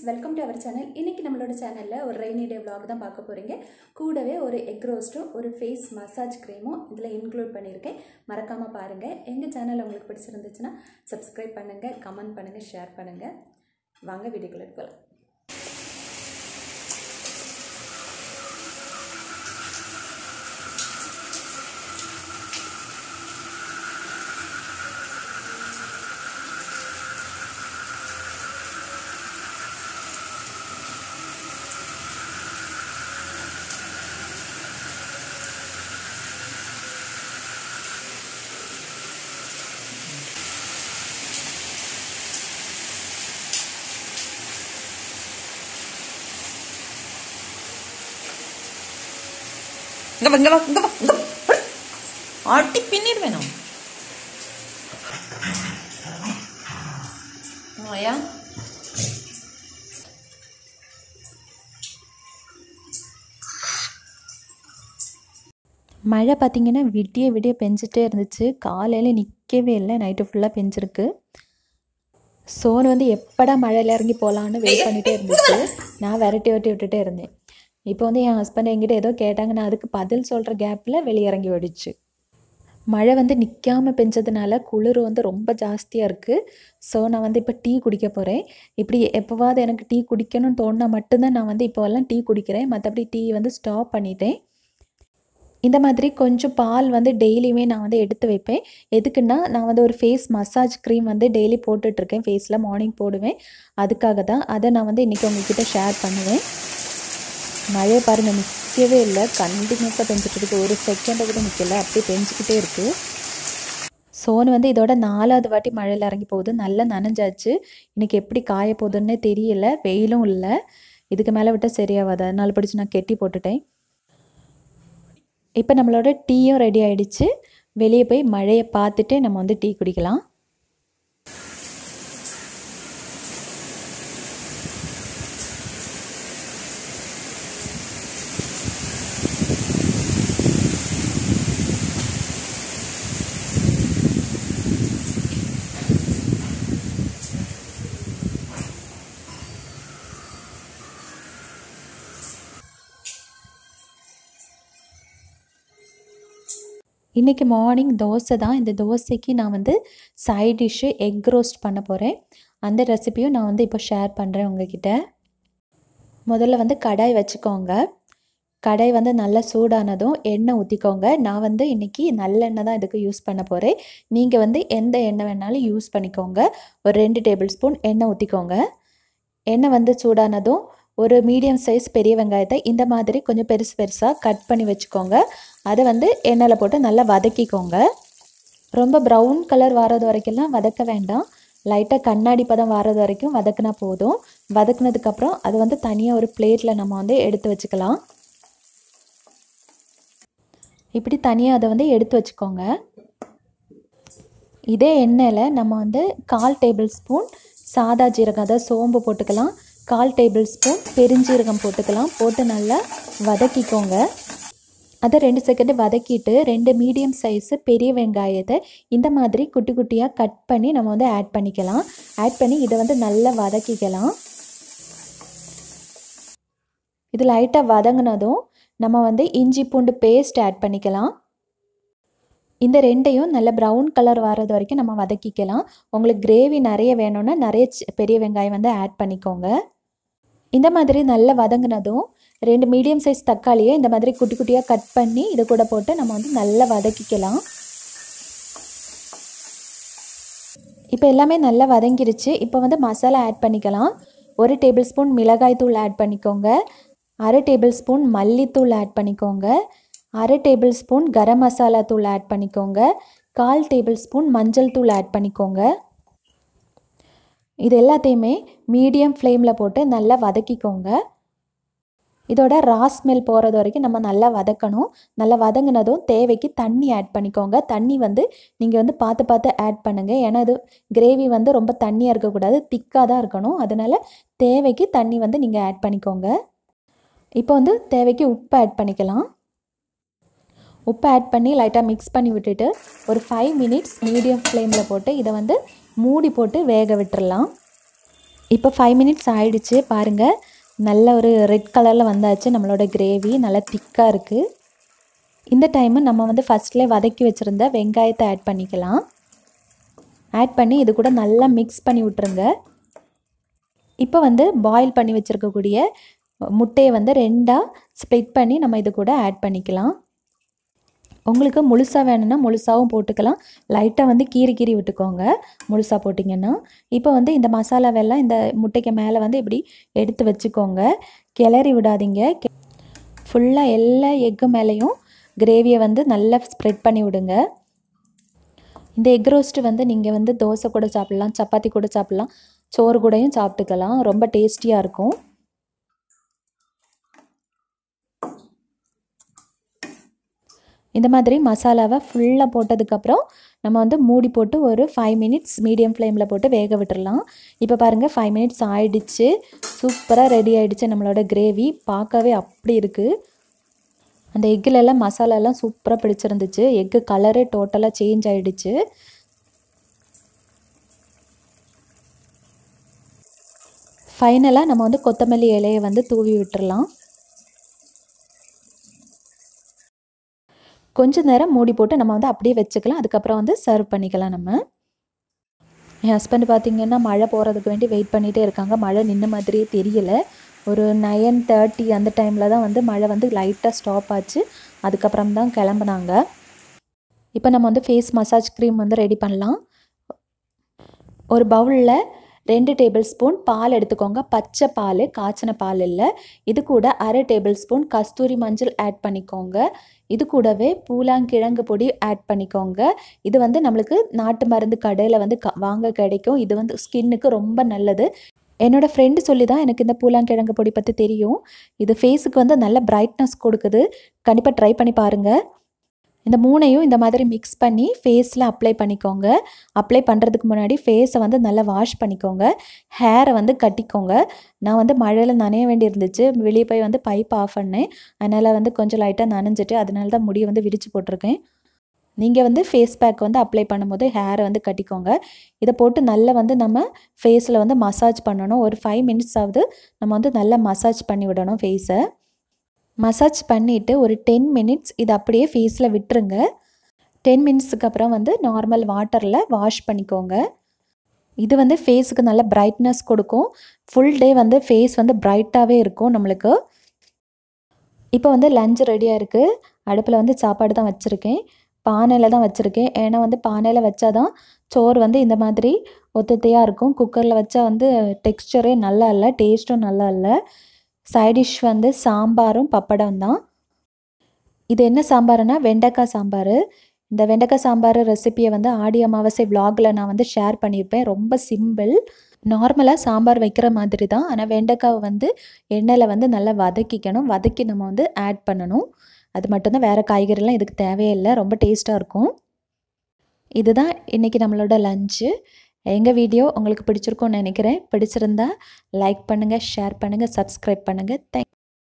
welcome to our channel இன்றைக்கி நம்மளோட சேனலில் ஒரு ரெய்னி டே vlog தான் பார்க்க போகிறீங்க கூடவே ஒரு எக் ரோஸ்ட்டும் ஒரு ஃபேஸ் மசாஜ் க்ரீமும் இதில் இன்க்ளூட் பண்ணியிருக்கேன் மறக்காமல் பாருங்கள் எங்கள் சேனல் உங்களுக்கு பிடிச்சிருந்துச்சுன்னா சப்ஸ்கிரைப் பண்ணுங்கள் கமெண்ட் பண்ணுங்கள் ஷேர் பண்ணுங்கள் வாங்க வீடியோக்குள்ள போகலாம் இங்க வா இங்க வா இங்க வா இங்க வா ஆட்டி பின்னிடுவேன் நான் ஆயா மழை பார்த்திங்கன்னா விடிய விடிய பெஞ்சிட்டே இருந்துச்சு காலையில் நிற்கவே இல்லை நைட்டு ஃபுல்லாக பெஞ்சிருக்கு சோனு வந்து எப்படா மழையில் இறங்கி போகலான்னு வெயிட் பண்ணிகிட்டே இருந்துச்சு நான் விரட்டி விரட்டி விட்டுட்டே இருந்தேன் இப்போ வந்து என் ஹஸ்பண்ட் என்கிட்ட ஏதோ கேட்டாங்க நான் அதுக்கு பதில் சொல்கிற கேப்பில் வெளியே இறங்கி ஓடிச்சு மழை வந்து நிற்காம பெஞ்சதுனால குளிர் வந்து ரொம்ப ஜாஸ்தியாக இருக்குது ஸோ நான் வந்து இப்போ டீ குடிக்க போகிறேன் இப்படி எப்போவாவது எனக்கு டீ குடிக்கணும்னு தோணுனா மட்டும்தான் நான் வந்து இப்போவெல்லாம் டீ குடிக்கிறேன் மற்றபடி டீ வந்து ஸ்டாப் பண்ணிட்டேன் இந்த மாதிரி கொஞ்சம் பால் வந்து டெய்லியுமே நான் வந்து எடுத்து வைப்பேன் எதுக்குன்னா நான் வந்து ஒரு ஃபேஸ் மசாஜ் க்ரீம் வந்து டெய்லி போட்டுட்ருக்கேன் ஃபேஸில் மார்னிங் போடுவேன் அதுக்காக தான் அதை நான் வந்து இன்றைக்கி உங்ககிட்ட ஷேர் பண்ணுவேன் மழையை பாருங்கள் நிற்கவே இல்லை கண்டினியூஸாக பெஞ்சிட்டு இருக்கு ஒரு செகண்டை கூட நிற்கல அப்படியே பெஞ்சிக்கிட்டே இருக்குது சோனு வந்து இதோட நாலாவது வாட்டி மழையில் இறங்கி போகுது நல்லா நனைஞ்சாச்சு இன்றைக்கி எப்படி காய போகுதுன்னே தெரியல வெயிலும் இல்லை இதுக்கு மேலே விட்டால் சரியாகாது அதனால பிடிச்சி நான் கெட்டி போட்டுட்டேன் இப்போ நம்மளோட டீயும் ரெடி ஆயிடுச்சு வெளியே போய் மழையை பார்த்துட்டு நம்ம வந்து டீ குடிக்கலாம் இன்றைக்கி மார்னிங் தோசை தான் இந்த தோசைக்கு நான் வந்து சைட் டிஷ்ஷு எக் ரோஸ்ட் பண்ண போகிறேன் அந்த ரெசிபியும் நான் வந்து இப்போ ஷேர் பண்ணுறேன் உங்ககிட்ட முதல்ல வந்து கடாய் வச்சுக்கோங்க கடாய் வந்து நல்லா சூடானதும் எண்ணெய் ஊற்றிக்கோங்க நான் வந்து இன்றைக்கி நல்லெண்ணெய் தான் இதுக்கு யூஸ் பண்ண போகிறேன் நீங்கள் வந்து எந்த எண்ணெய் வேணாலும் யூஸ் பண்ணிக்கோங்க ஒரு ரெண்டு டேபிள் ஸ்பூன் எண்ணெய் ஊற்றிக்கோங்க எண்ணெய் வந்து சூடானதும் ஒரு மீடியம் சைஸ் பெரிய வெங்காயத்தை இந்த மாதிரி கொஞ்சம் பெருசு பெருசாக கட் பண்ணி வச்சுக்கோங்க அதை வந்து எண்ணெயில் போட்டு நல்லா வதக்கிக்கோங்க ரொம்ப ப்ரௌன் கலர் வர்றது வரைக்கும்லாம் வதக்க வேண்டாம் லைட்டாக கண்ணாடி பதம் வர்றது வரைக்கும் வதக்குனா போதும் வதக்குனதுக்கப்புறம் அது வந்து தனியாக ஒரு பிளேட்டில் நம்ம வந்து எடுத்து வச்சுக்கலாம் இப்படி தனியாக அதை வந்து எடுத்து வச்சுக்கோங்க இதே எண்ணெயில் நம்ம வந்து கால் டேபிள் ஸ்பூன் சாதா ஜீரகம் அதாவது சோம்பு போட்டுக்கலாம் கால் டேபிள் ஸ்பூன் பெருஞ்சீரகம் போட்டுக்கலாம் போட்டு நல்லா வதக்கிக்கோங்க அதை ரெண்டு செகண்டு வதக்கிட்டு ரெண்டு மீடியம் சைஸு பெரிய வெங்காயத்தை இந்த மாதிரி குட்டி குட்டியாக கட் பண்ணி நம்ம வந்து ஆட் பண்ணிக்கலாம் ஆட் பண்ணி இதை வந்து நல்லா வதக்கிக்கலாம் இது லைட்டாக வதங்கினதும் நம்ம வந்து இஞ்சி பூண்டு பேஸ்ட் ஆட் பண்ணிக்கலாம் இந்த ரெண்டையும் நல்ல ப்ரௌன் கலர் வர்றது வரைக்கும் நம்ம வதக்கிக்கலாம் உங்களுக்கு கிரேவி நிறைய வேணும்னா நிறைய பெரிய வெங்காயம் வந்து ஆட் பண்ணிக்கோங்க இந்த மாதிரி நல்லா வதங்கினதும் ரெண்டு மீடியம் சைஸ் தக்காளியை இந்த மாதிரி குட்டி குட்டியாக கட் பண்ணி இது கூட போட்டு நம்ம வந்து நல்லா வதக்கிக்கலாம் இப்போ எல்லாமே நல்லா வதங்கிருச்சு இப்போ வந்து மசாலா ஆட் பண்ணிக்கலாம் ஒரு டேபிள் ஸ்பூன் மிளகாய் தூள் ஆட் பண்ணிக்கோங்க அரை டேபிள் ஸ்பூன் மல்லித்தூள் ஆட் பண்ணிக்கோங்க அரை டேபிள் ஸ்பூன் கரம் மசாலா தூள் ஆட் பண்ணிக்கோங்க கால் டேபிள் ஸ்பூன் மஞ்சள் தூள் ஆட் பண்ணிக்கோங்க இது எல்லாத்தையுமே மீடியம் ஃப்ளேமில் போட்டு நல்லா வதக்கிக்கோங்க இதோட ரா ஸ்மெல் போகிறது வரைக்கும் நம்ம நல்லா வதக்கணும் நல்லா வதங்கினதும் தேவைக்கு தண்ணி ஆட் பண்ணிக்கோங்க தண்ணி வந்து நீங்கள் வந்து பார்த்து பார்த்து ஆட் பண்ணுங்கள் ஏன்னா இது கிரேவி வந்து ரொம்ப தண்ணியாக இருக்கக்கூடாது திக்காக தான் இருக்கணும் அதனால் தேவைக்கு தண்ணி வந்து நீங்கள் ஆட் பண்ணிக்கோங்க இப்போ வந்து தேவைக்கு உப்பு ஆட் பண்ணிக்கலாம் உப்பு ஆட் பண்ணி லைட்டாக மிக்ஸ் பண்ணி விட்டுட்டு ஒரு ஃபைவ் மினிட்ஸ் மீடியம் ஃப்ளேமில் போட்டு இதை வந்து மூடி போட்டு வேக விட்டுறலாம் இப்போ ஃபைவ் மினிட்ஸ் ஆயிடுச்சு பாருங்கள் நல்ல ஒரு ரெட் கலரில் வந்தாச்சு நம்மளோட கிரேவி நல்லா திக்காக இருக்குது இந்த டைமு நம்ம வந்து ஃபஸ்ட்லேயே வதக்கி வச்சுருந்த வெங்காயத்தை ஆட் பண்ணிக்கலாம் ஆட் பண்ணி இது கூட நல்லா மிக்ஸ் பண்ணி விட்ருங்க இப்போ வந்து பாயில் பண்ணி வச்சுருக்கக்கூடிய முட்டையை வந்து ரெண்டாக ஸ்ப்ளிட் பண்ணி நம்ம இது கூட ஆட் பண்ணிக்கலாம் உங்களுக்கு முழுசாக வேணும்னா முழுசாகவும் போட்டுக்கலாம் லைட்டாக வந்து கீறி கீறி விட்டுக்கோங்க முழுசாக போட்டிங்கன்னா இப்போ வந்து இந்த மசாலாவெல்லாம் இந்த முட்டைக்கு மேலே வந்து இப்படி எடுத்து வச்சுக்கோங்க கிளறி விடாதீங்க ஃபுல்லாக எல்லா எக்கு மேலேயும் கிரேவியை வந்து நல்லா ஸ்ப்ரெட் பண்ணி விடுங்க இந்த எக் ரோஸ்ட்டு வந்து நீங்கள் வந்து தோசை கூட சாப்பிட்லாம் சப்பாத்தி கூட சாப்பிட்லாம் சோறு கூடயும் சாப்பிட்டுக்கலாம் ரொம்ப டேஸ்டியாக இருக்கும் இந்த மாதிரி மசாலாவை ஃபுல்லாக போட்டதுக்கப்புறம் நம்ம வந்து மூடி போட்டு ஒரு ஃபைவ் மினிட்ஸ் மீடியம் ஃப்ளேமில் போட்டு வேக விட்டுறலாம் இப்போ பாருங்கள் ஃபைவ் மினிட்ஸ் ஆயிடுச்சு சூப்பராக ரெடி ஆயிடுச்சு நம்மளோட கிரேவி பார்க்கவே அப்படி இருக்குது அந்த எக்குலெல்லாம் மசாலாலாம் சூப்பராக பிடிச்சிருந்துச்சு எக்கு கலரே டோட்டலாக சேஞ்ச் ஆகிடுச்சு ஃபைனலாக நம்ம வந்து கொத்தமல்லி இலையை வந்து தூவி விட்டுறலாம் கொஞ்ச நேரம் மூடி போட்டு நம்ம வந்து அப்படியே வச்சுக்கலாம் அதுக்கப்புறம் வந்து சர்வ் பண்ணிக்கலாம் நம்ம என் ஹஸ்பண்ட் பார்த்திங்கன்னா மழை போகிறதுக்கு வேண்டி வெயிட் பண்ணிகிட்டே இருக்காங்க மழை நின்ன மாதிரியே தெரியல ஒரு நயன் தேர்ட்டி அந்த டைமில் தான் வந்து மழை வந்து லைட்டாக ஸ்டாப் ஆச்சு அதுக்கப்புறம் தான் கிளம்புனாங்க இப்போ நம்ம வந்து ஃபேஸ் மசாஜ் க்ரீம் வந்து ரெடி பண்ணலாம் ஒரு பவுலில் ரெண்டு டேபிள் ஸ்பூன் பால் எடுத்துக்கோங்க பச்சை பால் காய்ச்சின பால் இல்லை இது கூட அரை டேபிள் ஸ்பூன் கஸ்தூரி மஞ்சள் ஆட் பண்ணிக்கோங்க இது கூடவே பூலாங்கிழங்கு பொடி ஆட் பண்ணிக்கோங்க இது வந்து நம்மளுக்கு நாட்டு மருந்து கடையில் வந்து க வாங்க கிடைக்கும் இது வந்து ஸ்கின்னுக்கு ரொம்ப நல்லது என்னோடய ஃப்ரெண்டு சொல்லி தான் எனக்கு இந்த பூலாங்கிழங்கு பொடி பற்றி தெரியும் இது ஃபேஸுக்கு வந்து நல்ல பிரைட்னஸ் கொடுக்குது கண்டிப்பாக ட்ரை பண்ணி பாருங்கள் இந்த மூணையும் இந்த மாதிரி மிக்ஸ் பண்ணி ஃபேஸில் அப்ளை பண்ணிக்கோங்க அப்ளை பண்ணுறதுக்கு முன்னாடி ஃபேஸை வந்து நல்லா வாஷ் பண்ணிக்கோங்க ஹேரை வந்து கட்டிக்கோங்க நான் வந்து மழையில் நனைய வேண்டி இருந்துச்சு வெளியே போய் வந்து பைப் ஆஃப் பண்ணேன் அதனால் வந்து கொஞ்சம் லைட்டாக நனைஞ்சிட்டு அதனால தான் முடியை வந்து விரித்து போட்டிருக்கேன் நீங்கள் வந்து ஃபேஸ் பேக் வந்து அப்ளை பண்ணும்போது ஹேரை வந்து கட்டிக்கோங்க இதை போட்டு நல்லா வந்து நம்ம ஃபேஸில் வந்து மசாஜ் பண்ணணும் ஒரு ஃபைவ் மினிட்ஸ் ஆகுது நம்ம வந்து நல்லா மசாஜ் பண்ணி விடணும் ஃபேஸை மசாஜ் பண்ணிவிட்டு ஒரு டென் மினிட்ஸ் இதை அப்படியே ஃபேஸில் விட்டுருங்க டென் மினிட்ஸுக்கு அப்புறம் வந்து நார்மல் வாட்டரில் வாஷ் பண்ணிக்கோங்க இது வந்து ஃபேஸுக்கு நல்ல பிரைட்னஸ் கொடுக்கும் ஃபுல் டே வந்து ஃபேஸ் வந்து பிரைட்டாகவே இருக்கும் நம்மளுக்கு இப்போ வந்து லஞ்ச் ரெடியாக இருக்குது அடுப்பில் வந்து சாப்பாடு தான் வச்சுருக்கேன் பானையில் தான் வச்சுருக்கேன் ஏன்னா வந்து பானையில் வச்சா தான் சோறு வந்து இந்த மாதிரி ஒத்தத்தையாக இருக்கும் குக்கரில் வச்சா வந்து டெக்ஸ்டரே நல்லா இல்லை டேஸ்ட்டும் நல்லா இல்லை சைடிஷ் வந்து சாம்பாரும் பப்படம் தான் இது என்ன சாம்பாருன்னா வெண்டைக்காய் சாம்பார் இந்த வெண்டைக்காய் சாம்பார் ரெசிப்பியை வந்து ஆடி அமாவாசை விலாகில் நான் வந்து ஷேர் பண்ணியிருப்பேன் ரொம்ப சிம்பிள் நார்மலாக சாம்பார் வைக்கிற மாதிரி தான் ஆனால் வெண்டைக்காவை வந்து எண்ணெயில் வந்து நல்லா வதக்கிக்கணும் வதக்கி நம்ம வந்து ஆட் பண்ணணும் அது மட்டும்தான் வேறு காய்கறிலாம் இதுக்கு தேவையில்லை ரொம்ப டேஸ்ட்டாக இருக்கும் இதுதான் இன்றைக்கி நம்மளோட லஞ்சு எங்கள் வீடியோ உங்களுக்கு பிடிச்சிருக்கும்னு நினைக்கிறேன் பிடிச்சிருந்தா லைக் பண்ணுங்கள் ஷேர் பண்ணுங்கள் சப்ஸ்கிரைப் பண்ணுங்கள் தேங்க்